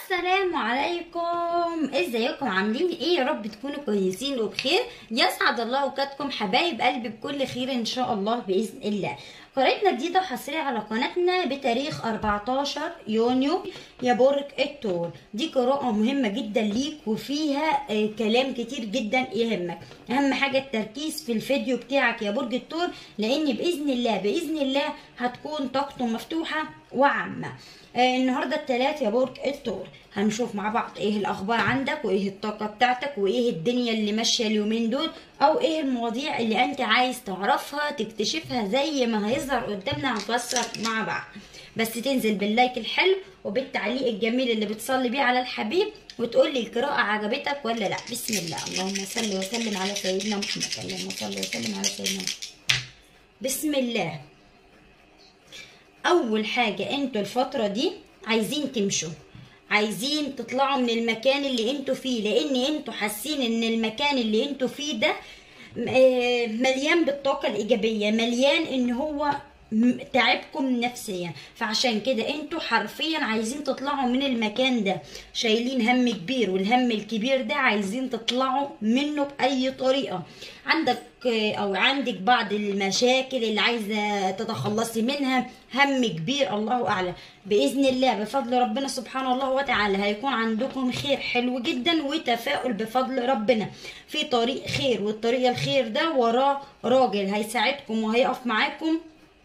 السلام عليكم ازيكم عاملين ايه يا رب تكونوا كويسين وبخير يسعد الله اوقاتكم حبايب قلبي بكل خير ان شاء الله باذن الله قراءتنا جديده وحصريه على قناتنا بتاريخ 14 يونيو يا برج الثور دي قراءه مهمه جدا ليك وفيها آه، كلام كتير جدا يهمك اهم حاجه التركيز في الفيديو بتاعك يا برج الثور لان باذن الله باذن الله هتكون طاقته مفتوحه وعامه آه، النهارده الثلاث يا برج الثور هنشوف مع بعض ايه الاخبار عندك وايه الطاقه بتاعتك وايه الدنيا اللي ماشيه اليومين دول او ايه المواضيع اللي انت عايز تعرفها تكتشفها زي ما هيظهر قدامنا هنفسر مع بعض بس تنزل باللايك الحلو وبالتعليق الجميل اللي بتصلي بيه على الحبيب وتقول لي القراءة عجبتك ولا لا بسم الله اللهم صل وسلم على سيدنا محمد اللهم صل وسلم على سيدنا محمد بسم الله اول حاجه انتوا الفتره دي عايزين تمشوا عايزين تطلعوا من المكان اللي انتوا فيه لان انتوا حاسين ان المكان اللي انتوا فيه ده آه، مليان بالطاقه الايجابيه مليان ان هو م- تعبكم نفسيا فعشان كده انتوا حرفيا عايزين تطلعوا من المكان ده شايلين هم كبير والهم الكبير ده عايزين تطلعوا منه بأي طريقة عندك آه، او عندك بعض المشاكل اللي عايزة تتخلصي منها هم كبير الله اعلم باذن الله بفضل ربنا سبحانه الله وتعالى هيكون عندكم خير حلو جدا وتفاؤل بفضل ربنا في طريق خير والطريق الخير ده وراه راجل هيساعدكم وهيقف معاكم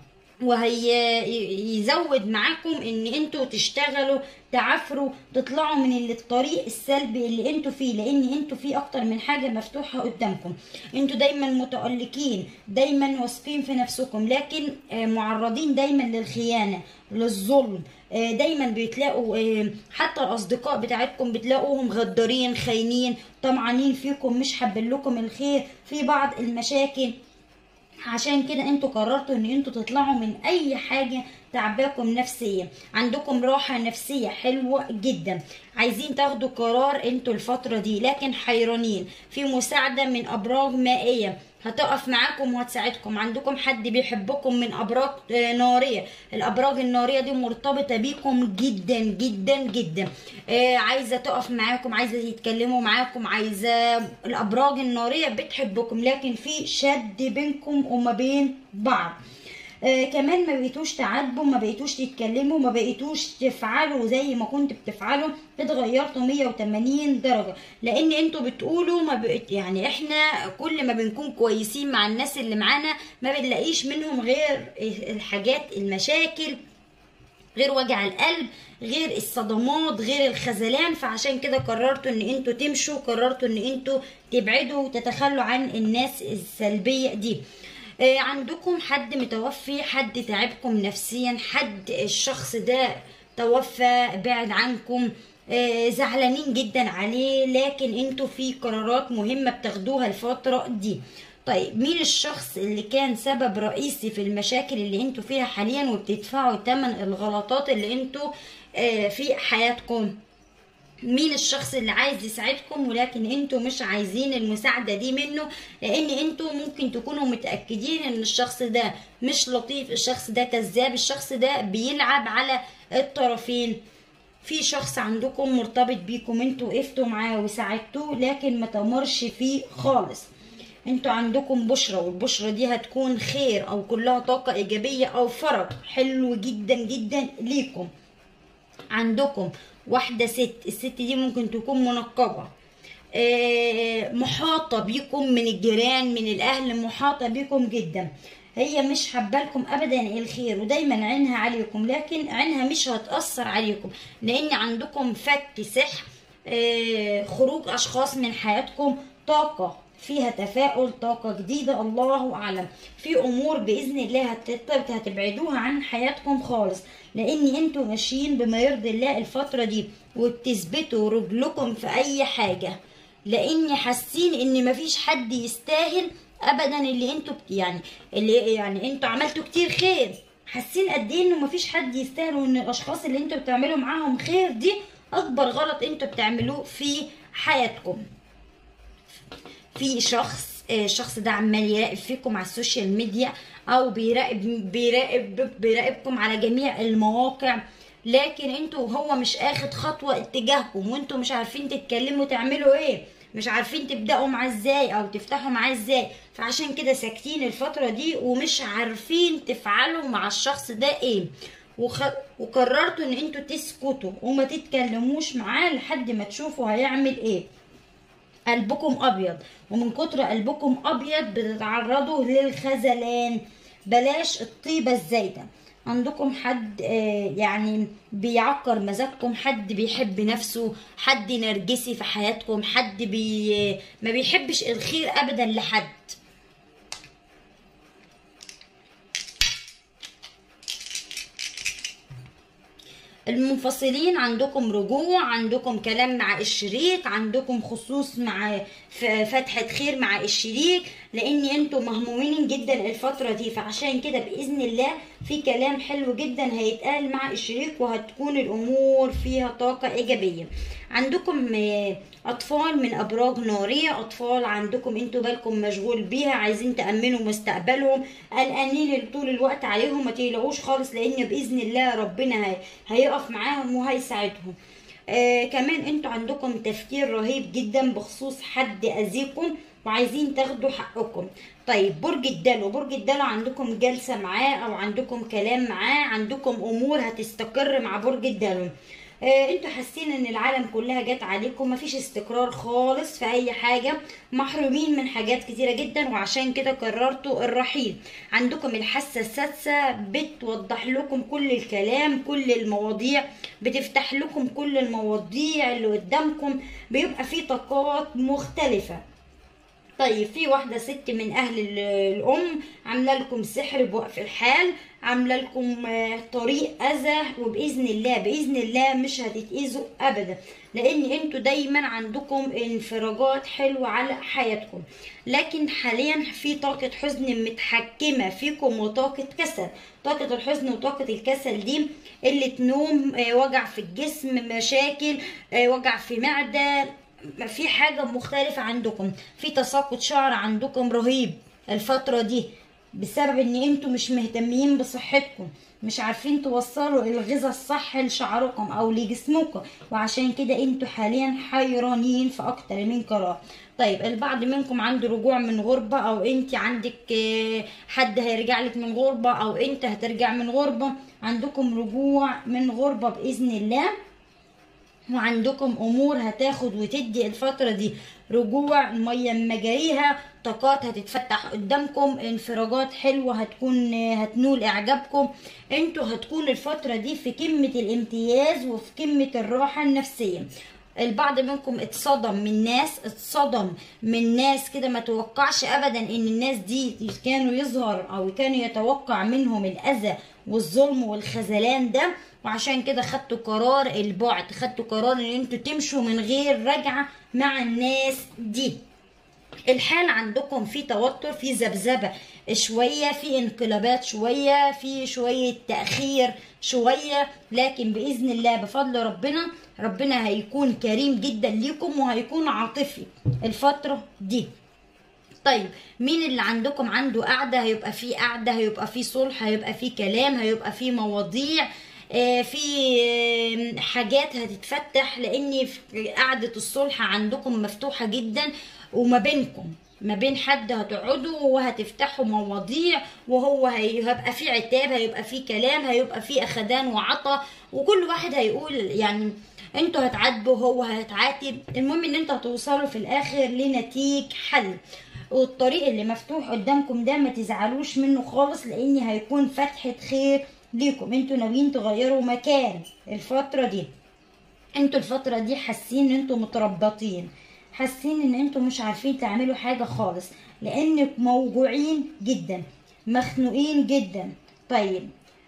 وهيزود معاكم ان انتوا تشتغلوا تعافروا تطلعوا من الطريق السلبي اللي انتوا فيه لان انتوا فيه اكتر من حاجه مفتوحه قدامكم انتوا دايما متالقين دايما واثقين في نفسكم لكن آه، معرضين دايما للخيانه للظلم آه، دايما بتلاقوا آه، حتى الاصدقاء بتاعتكم بتلاقوهم غدارين خاينين طمعانين فيكم مش حابين لكم الخير في بعض المشاكل عشان كده انتوا قررتوا ان انتوا تطلعوا من اي حاجة تعباكم نفسيا عندكم راحة نفسية حلوة جدا عايزين تاخدوا قرار انتوا الفترة دي لكن حيرانين في مساعدة من ابراج مائية هتقف معاكم وهتساعدكم عندكم حد بيحبكم من ابراج آه، ناريه الابراج الناريه دي مرتبطه بيكم جدا جدا جدا آه، عايزه تقف معاكم عايزه يتكلموا معاكم عايزه الابراج الناريه بتحبكم لكن في شد بينكم وما بين بعض آه كمان ما بقيتوش تعاتبوا ما بقيتوش تتكلموا ما بقيتوش تفعلوا زي ما كنت بتفعلوا اتغيرتوا 180 درجة لان انتوا بتقولوا ما بقيت يعني احنا كل ما بنكون كويسين مع الناس اللي معانا ما بنلاقيش منهم غير الحاجات المشاكل غير وجع القلب غير الصدمات غير الخذلان فعشان كده قررتوا ان انتوا تمشوا قررتوا ان انتوا تبعدوا وتتخلوا عن الناس السلبية دي آه، عندكم حد متوفي حد تعبكم نفسيا حد الشخص ده توفى بعد عنكم آه، زعلانين جدا عليه لكن انتوا في قرارات مهمة بتاخدوها الفترة دي طيب مين الشخص اللي كان سبب رئيسي في المشاكل اللي انتوا فيها حاليا وبتدفعوا تمن الغلطات اللي انتوا آه، في حياتكم مين الشخص اللي عايز يساعدكم ولكن انتوا مش عايزين المساعدة دي منه لان انتوا ممكن تكونوا متأكدين ان الشخص ده مش لطيف الشخص ده كذاب الشخص ده بيلعب على الطرفين في شخص عندكم مرتبط بيكم انتوا وقفتوا معاه وساعدتوه لكن ما تمرش فيه خالص انتوا عندكم بشرة والبشرة دي هتكون خير او كلها طاقة ايجابية او فرج حلو جدا جدا ليكم عندكم واحدة ست الست دي ممكن تكون منقبة آه، محاطة بيكم من الجيران من الأهل محاطة بيكم جدا هي مش حبالكم أبدا الخير ودايما عينها عليكم لكن عينها مش هتأثر عليكم لأن عندكم فك سحر آه، خروج أشخاص من حياتكم طاقة فيها تفاؤل طاقة جديدة الله أعلم في أمور بإذن الله هت- هتبعدوها عن حياتكم خالص لأن انتوا ماشيين بما يرضي الله الفترة دي وبتثبتوا رجلكم في أي حاجة لأني حاسين إن مفيش حد يستاهل أبدا اللي انتوا بت- يعني اللي يعني انتوا عملتوا كتير خير حاسين قد ايه انه مفيش حد يستاهل وان الاشخاص اللي انتوا بتعملوا معاهم خير دي اكبر غلط انتوا بتعملوه في حياتكم في شخص آه، الشخص ده عمال يراقب فيكم على السوشيال ميديا او بيراقب بيراقب بيراقبكم على جميع المواقع لكن انتوا هو مش اخد خطوه اتجاهكم وانتوا مش عارفين تتكلموا تعملوا ايه مش عارفين تبداوا معاه ازاي او تفتحوا معاه ازاي فعشان كده ساكتين الفتره دي ومش عارفين تفعلوا مع الشخص ده ايه وخ... وقررتوا ان انتوا تسكتوا وما تتكلموش معاه لحد ما تشوفوا هيعمل ايه قلبكم ابيض ومن كتر قلبكم ابيض بتتعرضوا للخذلان بلاش الطيبه الزايده عندكم حد آه، يعني بيعكر مزاجكم حد بيحب نفسه حد نرجسي في حياتكم حد بي ما بيحبش الخير ابدا لحد المنفصلين عندكم رجوع عندكم كلام مع الشريك عندكم خصوص مع ف- فتحة خير مع الشريك لان انتوا مهمومين جدا الفترة دي فعشان كده بإذن الله في كلام حلو جدا هيتقال مع الشريك وهتكون الامور فيها طاقة ايجابية عندكم آه، اطفال من ابراج نارية اطفال عندكم انتوا بالكم مشغول بيها عايزين تأمنوا مستقبلهم قلقانين طول الوقت عليهم ما تقلقوش خالص لان باذن الله ربنا هي- هيقف معاهم وهيساعدهم آه كمان انتوا عندكم تفكير رهيب جدا بخصوص حد اذيكم وعايزين تاخدوا حقكم طيب برج الدلو برج الدلو عندكم جلسة معاه او عندكم كلام معاه عندكم امور هتستقر مع برج الدلو آه، انتوا حاسين ان العالم كلها جت عليكم مفيش استقرار خالص في اي حاجة محرومين من حاجات كتيرة جدا وعشان كده قررتوا الرحيل عندكم الحاسة السادسة بتوضح لكم كل الكلام كل المواضيع بتفتح لكم كل المواضيع اللي قدامكم بيبقى في طاقات مختلفة طيب في واحدة ست من أهل ال- الأم عاملة لكم سحر بوقف الحال عاملة لكم آه، طريق أذى وبإذن الله بإذن الله مش هتتأذوا أبدا لأن انتوا دايما عندكم انفراجات حلوة على حياتكم لكن حاليا في طاقة حزن متحكمة فيكم وطاقة كسل طاقة الحزن وطاقة الكسل دي قلة نوم آه، وجع في الجسم مشاكل آه، وجع في معدة ما في حاجة مختلفة عندكم في تساقط شعر عندكم رهيب الفترة دي بسبب ان انتوا مش مهتمين بصحتكم مش عارفين توصلوا الغذاء الصح لشعركم او لجسمكم وعشان كده انتوا حاليا حيرانين في اكتر من قرار طيب البعض منكم عنده رجوع من غربة او انت عندك آه، حد هيرجع لك من غربة او انت هترجع من غربة عندكم رجوع من غربة باذن الله وعندكم امور هتاخد وتدي الفترة دي رجوع المية من مجاريها طاقات هتتفتح قدامكم انفراجات حلوة هتكون هتنول اعجابكم انتوا هتكون الفترة دي في قمة الامتياز وفي قمة الراحة النفسية البعض منكم اتصدم من ناس اتصدم من ناس كده ما توقعش ابدا ان الناس دي كانوا يظهر او كانوا يتوقع منهم الاذى والظلم والخذلان ده وعشان كده خدتوا قرار البعد خدتوا قرار ان انتوا تمشوا من غير رجعة مع الناس دي الحال عندكم في توتر في ذبذبه شويه في انقلابات شويه في شويه تاخير شويه لكن باذن الله بفضل ربنا ربنا هيكون كريم جدا ليكم وهيكون عاطفي الفتره دي طيب مين اللي عندكم عنده قعده هيبقى في قعده هيبقى في صلح هيبقى في كلام هيبقى في مواضيع آه، في آه، حاجات هتتفتح لان في قعده الصلح عندكم مفتوحه جدا وما بينكم ما بين حد هتقعدوا وهتفتحوا مواضيع وهو هي- هيبقى في عتاب هيبقى في كلام هيبقى في اخدان وعطا وكل واحد هيقول يعني انتوا هتعاتبوا هو هيتعاتب المهم ان انتوا هتوصلوا في الاخر لنتيج حل والطريق اللي مفتوح قدامكم ده ما تزعلوش منه خالص لان هيكون فتحة خير ليكم انتوا ناويين تغيروا مكان الفترة دي انتوا الفترة دي حاسين ان انتوا متربطين حاسين ان انتوا مش عارفين تعملوا حاجة خالص لان موجوعين جدا مخنوقين جدا طيب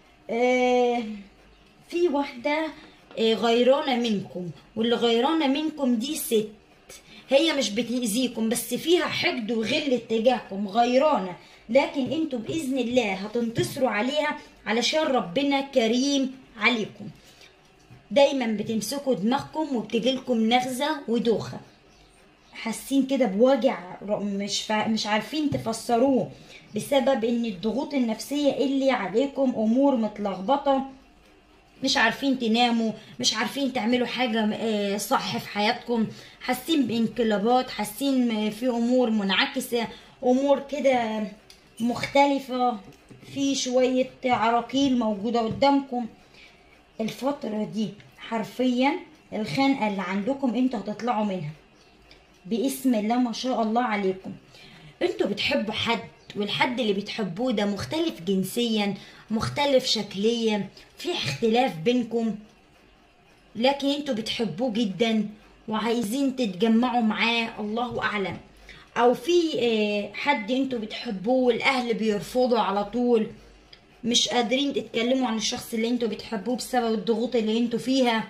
آه في واحدة آه، غيرانة منكم واللي غيرانة منكم دي ست هي مش بتأذيكم بس فيها حقد وغل اتجاهكم غيرانة لكن انتوا بإذن الله هتنتصروا عليها علشان ربنا كريم عليكم دايما بتمسكوا دماغكم وبتجيلكم نغزة ودوخة حاسين كده بوجع ر- مش فا... مش عارفين تفسروه بسبب ان الضغوط النفسية اللي عليكم امور متلخبطة مش عارفين تناموا مش عارفين تعملوا حاجة آه، صح في حياتكم حاسين بانقلابات حاسين في امور منعكسة امور كده مختلفة في شوية عراقيل موجودة قدامكم الفترة دي حرفيا الخنقة اللي عندكم انتوا هتطلعوا منها باسم الله ما شاء الله عليكم انتوا بتحبوا حد والحد اللي بتحبوه ده مختلف جنسيا مختلف شكليا في اختلاف بينكم لكن انتوا بتحبوه جدا وعايزين تتجمعوا معاه الله اعلم او في آه، حد انتوا بتحبوه والاهل بيرفضوا على طول مش قادرين تتكلموا عن الشخص اللي انتوا بتحبوه بسبب الضغوط اللي انتوا فيها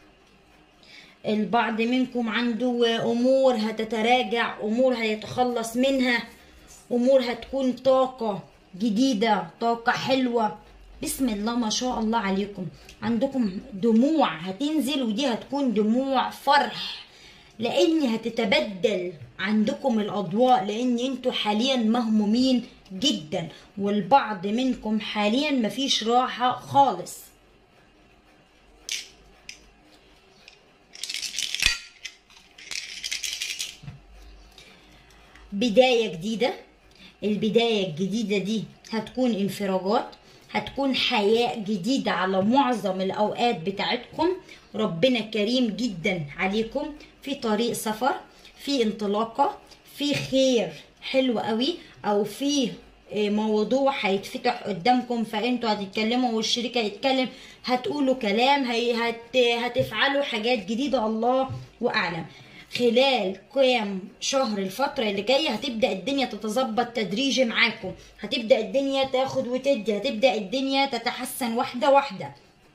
البعض منكم عنده امور هتتراجع امور هيتخلص منها امور هتكون طاقة جديدة طاقة حلوة بسم الله ما شاء الله عليكم عندكم دموع هتنزل ودي هتكون دموع فرح لان هتتبدل عندكم الاضواء لان انتوا حاليا مهمومين جدا والبعض منكم حاليا مفيش راحة خالص بداية جديدة البداية الجديدة دي هتكون انفراجات هتكون حياة جديدة على معظم الأوقات بتاعتكم ربنا كريم جدا عليكم في طريق سفر في انطلاقة في خير حلو قوي أو في إيه، موضوع هيتفتح قدامكم فانتوا هتتكلموا والشريك هيتكلم هتقولوا كلام هي هت هتفعلوا حاجات جديدة الله وأعلم خلال كام شهر الفترة اللي جاية هتبدأ الدنيا تتظبط تدريجي معاكم هتبدأ الدنيا تاخد وتدي هتبدأ الدنيا تتحسن واحدة واحدة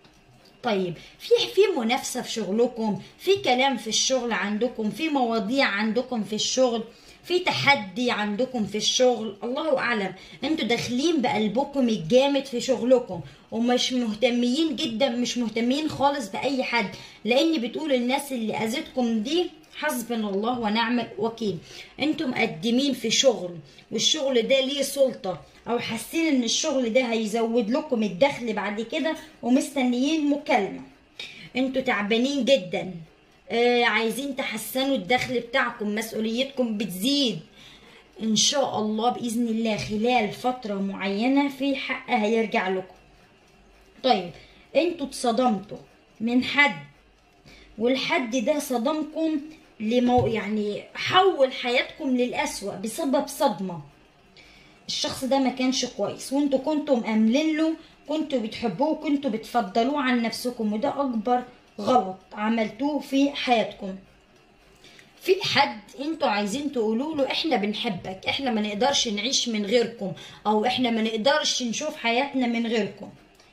طيب في في منافسة في شغلكم في كلام في الشغل عندكم في مواضيع عندكم في الشغل في تحدي عندكم في الشغل الله اعلم انتوا داخلين بقلبكم الجامد في شغلكم ومش مهتمين جدا مش مهتمين خالص باي حد لان بتقول الناس اللي اذتكم دي حسبنا الله ونعم الوكيل انتم مقدمين في شغل والشغل ده ليه سلطة او حاسين ان الشغل ده هيزود لكم الدخل بعد كده ومستنيين مكالمة انتوا تعبانين جدا آه عايزين تحسنوا الدخل بتاعكم مسؤوليتكم بتزيد ان شاء الله باذن الله خلال فترة معينة في حق هيرجع لكم طيب انتوا اتصدمتوا من حد والحد ده صدمكم لمو يعني حول حياتكم للأسوأ بسبب صدمة الشخص ده ما كانش كويس وانتوا كنتوا مأملين له كنتوا بتحبوه وكنتوا بتفضلوه عن نفسكم وده أكبر غلط عملتوه في حياتكم في حد انتوا عايزين تقولوا له احنا بنحبك احنا ما نقدرش نعيش من غيركم او احنا ما نقدرش نشوف حياتنا من غيركم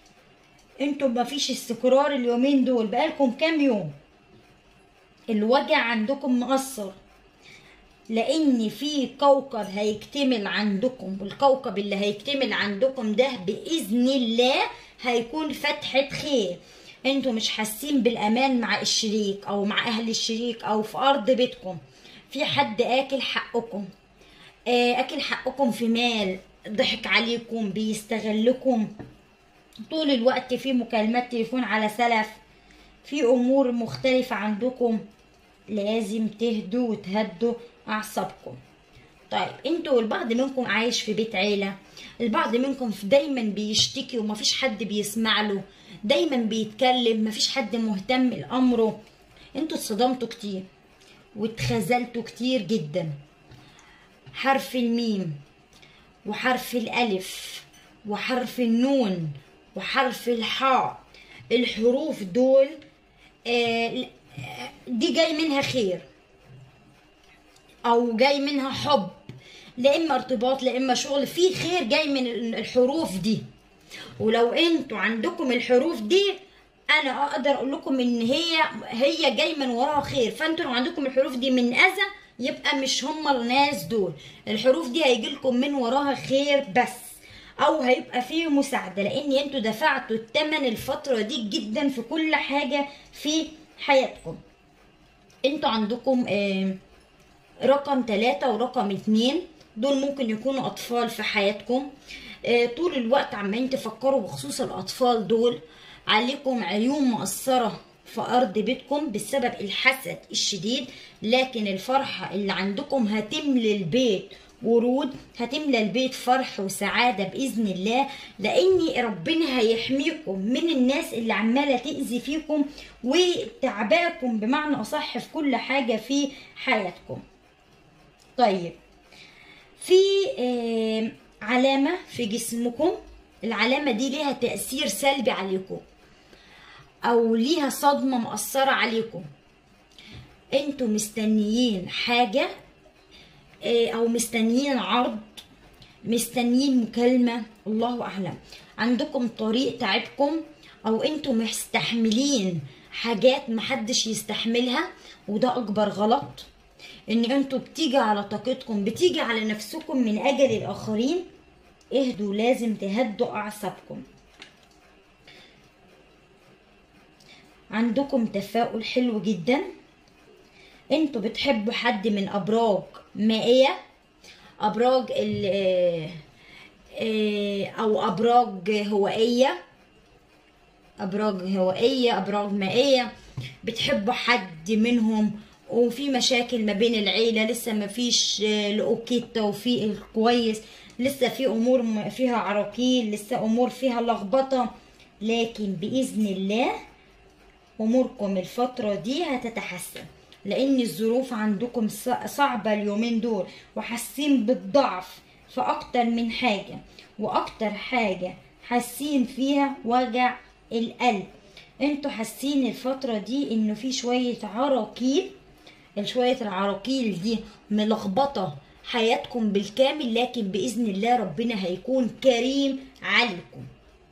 انتوا ما فيش استقرار اليومين دول بقالكم كام يوم الوجع عندكم مقصر لان في كوكب هيكتمل عندكم والكوكب اللي هيكتمل عندكم ده باذن الله هيكون فتحة خير انتوا مش حاسين بالامان مع الشريك او مع اهل الشريك او في ارض بيتكم في حد اكل حقكم آه، اكل حقكم في مال ضحك عليكم بيستغلكم طول الوقت في مكالمات تليفون على سلف في امور مختلفة عندكم لازم تهدوا وتهدوا اعصابكم طيب انتوا البعض منكم عايش في بيت عيلة البعض منكم دايما بيشتكي ومفيش حد بيسمع له دايما بيتكلم مفيش حد مهتم لامره انتوا اتصدمتوا كتير واتخذلتوا كتير جدا حرف الميم وحرف الالف وحرف النون وحرف الحاء الحروف دول آه، دي جاي منها خير او جاي منها حب لا اما ارتباط لا اما شغل في خير جاي من الحروف دي ولو انتوا عندكم الحروف دي انا اقدر اقول لكم ان هي هي جاي من وراها خير فانتوا لو عندكم الحروف دي من اذى يبقى مش هم الناس دول الحروف دي هيجي لكم من وراها خير بس او هيبقى فيه مساعده لان انتوا دفعتوا الثمن الفتره دي جدا في كل حاجه في حياتكم انتوا عندكم آه، رقم ثلاثة ورقم اتنين دول ممكن يكونوا أطفال في حياتكم آه، طول الوقت عمالين تفكروا بخصوص الأطفال دول عليكم عيون مؤثرة في أرض بيتكم بسبب الحسد الشديد لكن الفرحة اللي عندكم هتملي البيت ورود هتملى البيت فرح وسعادة بإذن الله لأن ربنا هيحميكم من الناس اللي عمالة تأذي فيكم وتعباكم بمعنى أصح في كل حاجة في حياتكم طيب في آه علامة في جسمكم العلامة دي ليها تأثير سلبي عليكم أو ليها صدمة مؤثرة عليكم انتوا مستنيين حاجة او مستنيين عرض مستنيين مكالمة الله اعلم عندكم طريق تعبكم او انتوا مستحملين حاجات محدش يستحملها وده اكبر غلط ان انتوا بتيجي على طاقتكم بتيجي على نفسكم من اجل الاخرين اهدوا لازم تهدوا اعصابكم عندكم تفاؤل حلو جدا انتوا بتحبوا حد من ابراج مائيه ابراج ال او ابراج هوائيه ابراج هوائيه ابراج مائيه بتحبوا حد منهم وفي مشاكل ما بين العيله لسه ما فيش لقوكي التوفيق الكويس لسه في امور فيها عراقيل لسه امور فيها لخبطه لكن باذن الله اموركم الفتره دي هتتحسن لان الظروف عندكم صعبة اليومين دول وحاسين بالضعف في اكتر من حاجة واكتر حاجة حاسين فيها وجع القلب انتوا حاسين الفترة دي انه في شوية عراقيل شوية العراقيل دي ملخبطة حياتكم بالكامل لكن بإذن الله ربنا هيكون كريم عليكم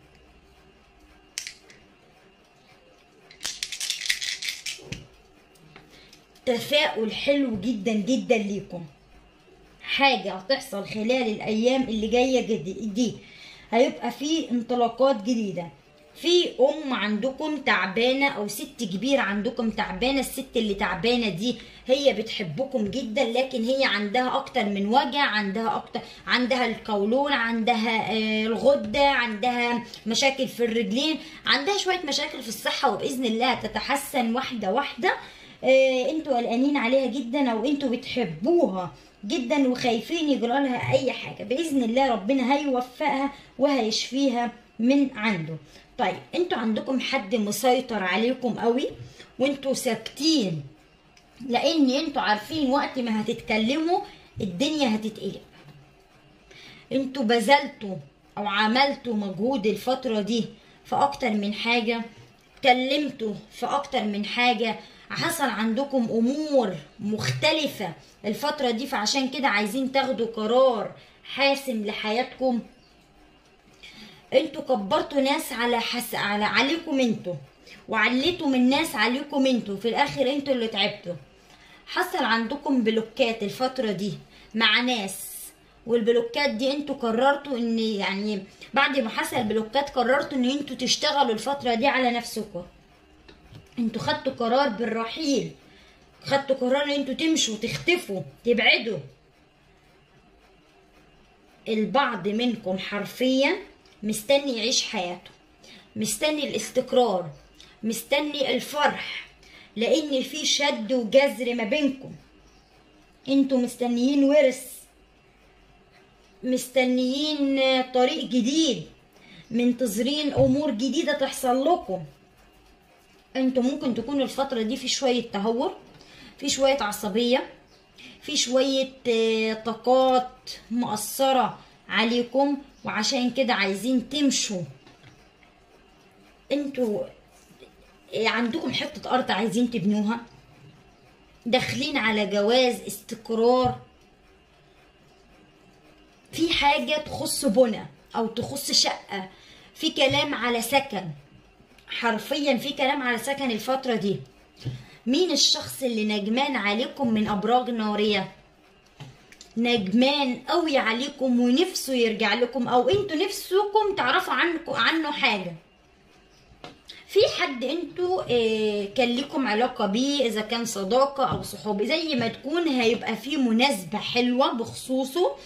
تفاؤل حلو جدا جدا ليكم حاجة هتحصل خلال الأيام اللي جاية دي هيبقى في انطلاقات جديدة في أم عندكم تعبانة أو ست كبيرة عندكم تعبانة الست اللي تعبانة دي هي بتحبكم جدا لكن هي عندها أكتر من وجع عندها أكتر عندها القولون عندها الغدة عندها مشاكل في الرجلين عندها شوية مشاكل في الصحة وبإذن الله تتحسن واحدة واحدة آه انتوا قلقانين عليها جدا او انتوا بتحبوها جدا وخايفين يجرى لها اي حاجه باذن الله ربنا هيوفقها وهيشفيها من عنده طيب انتوا عندكم حد مسيطر عليكم قوي وانتوا ساكتين لان انتوا عارفين وقت ما هتتكلموا الدنيا هتتقلب انتوا بذلتوا او عملتوا مجهود الفتره دي في اكتر من حاجه اتكلمتوا في اكتر من حاجه حصل عندكم امور مختلفه الفتره دي فعشان كده عايزين تاخدوا قرار حاسم لحياتكم انتوا كبرتوا ناس على حس على عليكم انتوا وعليتوا من ناس عليكم انتوا في الاخر انتوا اللي تعبتوا حصل عندكم بلوكات الفتره دي مع ناس والبلوكات دي انتوا قررتوا ان يعني بعد ما حصل بلوكات قررتوا ان انتوا تشتغلوا الفتره دي على نفسكم انتوا خدتوا قرار بالرحيل خدتوا قرار ان انتوا تمشوا تختفوا تبعدوا البعض منكم حرفيا مستني يعيش حياته مستني الاستقرار مستني الفرح لان في شد وجذر ما بينكم انتوا مستنيين ورث مستنيين طريق جديد منتظرين امور جديده تحصل لكم انتوا ممكن تكونوا الفتره دي في شويه تهور في شويه عصبيه في شويه طاقات مؤثره عليكم وعشان كده عايزين تمشوا انتوا عندكم حته ارض عايزين تبنوها داخلين على جواز استقرار في حاجه تخص بنى او تخص شقه في كلام على سكن حرفيا في كلام على سكن الفتره دي مين الشخص اللي نجمان عليكم من ابراج ناريه ندمان قوي عليكم ونفسه يرجع لكم او انتوا نفسكم تعرفوا عنكم عنه حاجه في حد انتوا اه كان لكم علاقه بيه اذا كان صداقه او صحوبي زي ما تكون هيبقى في مناسبه حلوه بخصوصه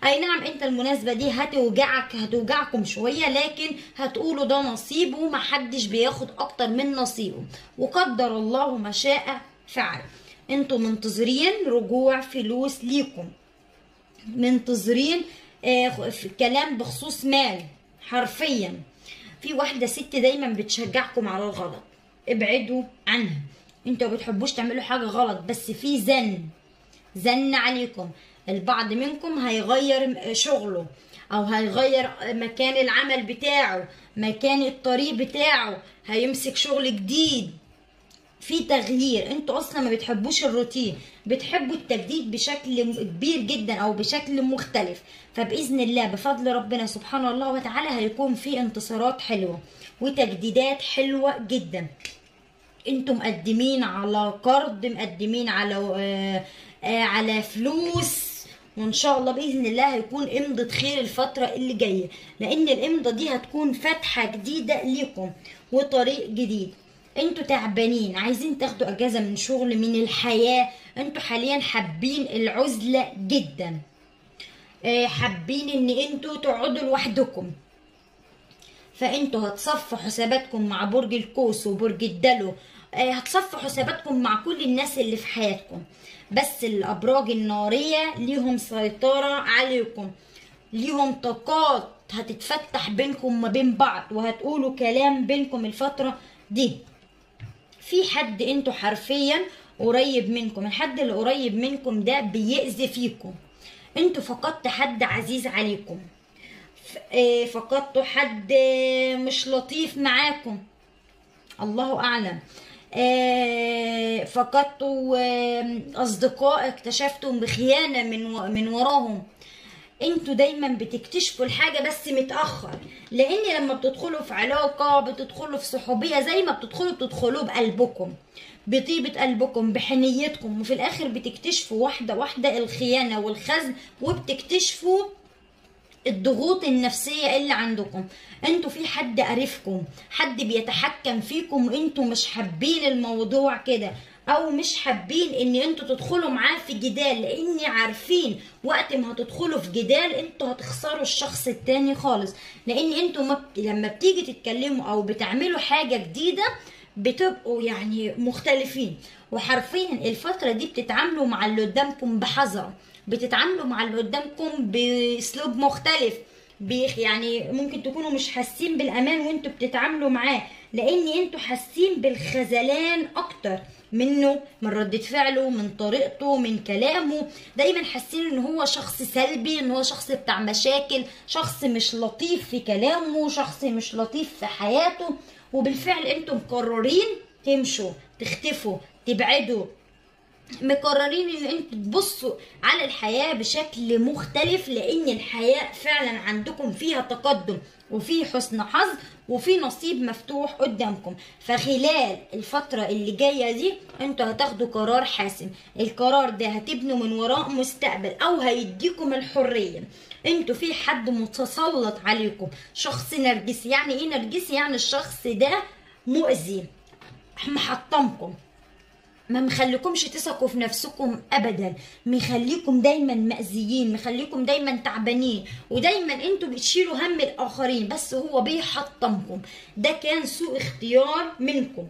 اي نعم انت المناسبه دي هتوجعك هتوجعكم شويه لكن هتقولوا ده نصيب ومحدش بياخد اكتر من نصيبه وقدر الله ما شاء فعل انتوا منتظرين رجوع فلوس ليكم منتظرين آه في كلام بخصوص مال حرفيا في واحده ست دايما بتشجعكم على الغلط ابعدوا عنها انتوا ما بتحبوش تعملوا حاجه غلط بس في زن زن عليكم البعض منكم هيغير شغله او هيغير مكان العمل بتاعه مكان الطريق بتاعه هيمسك شغل جديد في تغيير انتوا اصلا ما بتحبوش الروتين بتحبوا التجديد بشكل كبير جدا او بشكل مختلف فباذن الله بفضل ربنا سبحانه الله وتعالى هيكون في انتصارات حلوه وتجديدات حلوه جدا انتوا مقدمين على قرض مقدمين على آه آه على فلوس وان شاء الله باذن الله هيكون امضة خير الفترة اللي جاية لان الامضة دي هتكون فتحة جديدة ليكم وطريق جديد انتوا تعبانين عايزين تاخدوا اجازة من شغل من الحياة انتوا حاليا حابين العزلة جدا آه حابين ان انتوا تقعدوا لوحدكم فانتوا هتصفوا حساباتكم مع برج القوس وبرج الدلو هتصفوا حساباتكم مع كل الناس اللي في حياتكم بس الابراج الناريه ليهم سيطره عليكم ليهم طاقات هتتفتح بينكم وما بين بعض وهتقولوا كلام بينكم الفتره دي في حد انتوا حرفيا قريب منكم الحد اللي قريب منكم ده بيأذي فيكم انتوا فقدت حد عزيز عليكم فقدتوا حد مش لطيف معاكم الله اعلم فقدتوا اصدقاء اكتشفتم بخيانه من من وراهم انتوا دايما بتكتشفوا الحاجه بس متاخر لان لما بتدخلوا في علاقه بتدخلوا في صحوبيه زي ما بتدخلوا بتدخلوا بقلبكم بطيبة قلبكم بحنيتكم وفي الاخر بتكتشفوا واحدة واحدة الخيانة والخزن وبتكتشفوا الضغوط النفسية اللي عندكم انتوا في حد قرفكم حد بيتحكم فيكم وانتوا مش حابين الموضوع كده او مش حابين ان انتوا تدخلوا معاه في جدال لاني عارفين وقت ما هتدخلوا في جدال انتوا هتخسروا الشخص التاني خالص لان انتوا ما بت... لما بتيجي تتكلموا او بتعملوا حاجة جديدة بتبقوا يعني مختلفين وحرفيا الفترة دي بتتعاملوا مع اللي قدامكم بحذر بتتعاملوا مع اللي قدامكم باسلوب مختلف بيخ يعني ممكن تكونوا مش حاسين بالامان وانتوا بتتعاملوا معاه لان انتوا حاسين بالخذلان اكتر منه من ردة فعله من طريقته من كلامه دايما حاسين ان هو شخص سلبي ان هو شخص بتاع مشاكل شخص مش لطيف في كلامه شخص مش لطيف في حياته وبالفعل انتم مقررين تمشوا تختفوا تبعدوا مقررين ان انتوا تبصوا على الحياة بشكل مختلف لان الحياة فعلا عندكم فيها تقدم وفي حسن حظ وفي نصيب مفتوح قدامكم فخلال الفترة اللي جاية دي انتوا هتاخدوا قرار حاسم القرار ده هتبنوا من وراء مستقبل او هيديكم الحرية انتوا في حد متسلط عليكم شخص نرجسي يعني ايه نرجسي يعني الشخص ده مؤذي محطمكم ما مخليكمش تثقوا في نفسكم ابدا مخليكم دايما مأذيين مخليكم دايما تعبانين ودايما انتوا بتشيلوا هم الاخرين بس هو بيحطمكم ده كان سوء اختيار منكم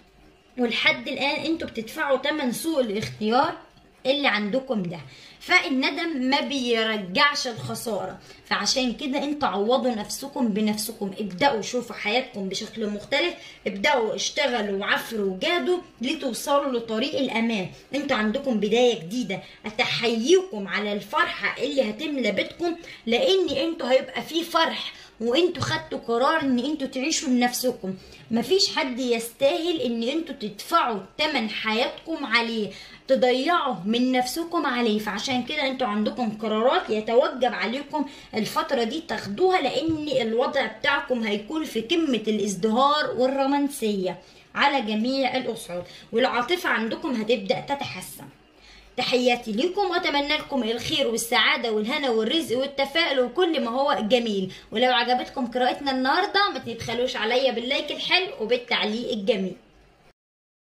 ولحد الان انتوا بتدفعوا تمن سوء الاختيار اللي عندكم ده فالندم ما بيرجعش الخسارة فعشان كده انتوا عوضوا نفسكم بنفسكم ابدأوا شوفوا حياتكم بشكل مختلف ابدأوا اشتغلوا وعفروا وجادوا لتوصلوا لطريق الأمان انتوا عندكم بداية جديدة اتحييكم على الفرحة اللي هتملى بيتكم لان انتوا هيبقى فيه فرح وانتوا خدتوا قرار ان انتوا تعيشوا لنفسكم مفيش حد يستاهل ان انتوا تدفعوا تمن حياتكم عليه تضيعوا من نفسكم عليه فعشان كده انتوا عندكم قرارات يتوجب عليكم الفترة دي تاخدوها لان الوضع بتاعكم هيكون في قمة الازدهار والرومانسية على جميع الاصعد والعاطفة عندكم هتبدأ تتحسن تحياتي لكم واتمنى لكم الخير والسعاده والهنا والرزق والتفاؤل وكل ما هو جميل ولو عجبتكم قراءتنا النهارده ما تبخلوش عليا باللايك الحلو وبالتعليق الجميل